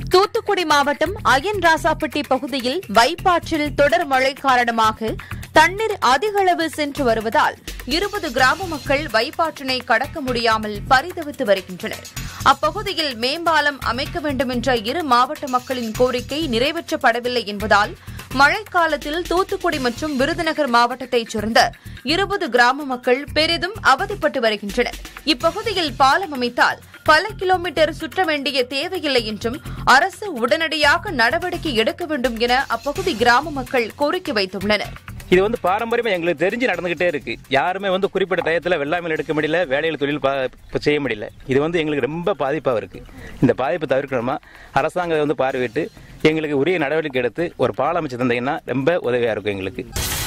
தூத்துக்குடி மாவட்டம் அயன் ராசாப்பட்டி பகுதியில் வைப்பாற்றில் தொடர் மழை காரணமாக தண்ணீர் அதிக அளவு சென்று வருவதால் இருபது கிராம மக்கள் வைப்பாற்றினை கடக்க முடியாமல் பரிதவித்து வருகின்றனர் அப்பகுதியில் மேம்பாலம் அமைக்க வேண்டும் என்ற இரு மாவட்ட மக்களின் கோரிக்கை நிறைவேற்றப்படவில்லை என்பதால் மழைக்காலத்தில் தூத்துக்குடி மற்றும் விருதுநகர் மாவட்டத்தைச் சேர்ந்த இருபது கிராம மக்கள் பெரிதும் அவதிப்பட்டு வருகின்றனர் இப்பகுதியில் பாலம் அமைத்தால் பல கிலோமீட்டர் சுற்ற வேண்டிய தேவையில்லை என்றும் அரசு உடனடியாக நடவடிக்கை எடுக்க வேண்டும் என அப்பகுதி கிராம மக்கள் கோரிக்கை வைத்துள்ளனர் இது வந்து பாரம்பரியமா எங்களுக்கு தெரிஞ்சு நடந்துகிட்டே இருக்கு யாருமே வந்து குறிப்பிட்ட டயத்துல வெள்ளாமையில் எடுக்க முடியல வேலையில் தொழில் பா- இப்ப செய்ய முடியல இது வந்து எங்களுக்கு ரொம்ப பாதிப்பாக இருக்கு இந்த பாதிப்பை தவிர்க்கணுமா அரசாங்கம் வந்து பார்வையிட்டு எங்களுக்கு உரிய நடவடிக்கை எடுத்து ஒரு பாலம் அமைச்சு தந்தீங்கன்னா ரொம்ப உதவியா இருக்கும் எங்களுக்கு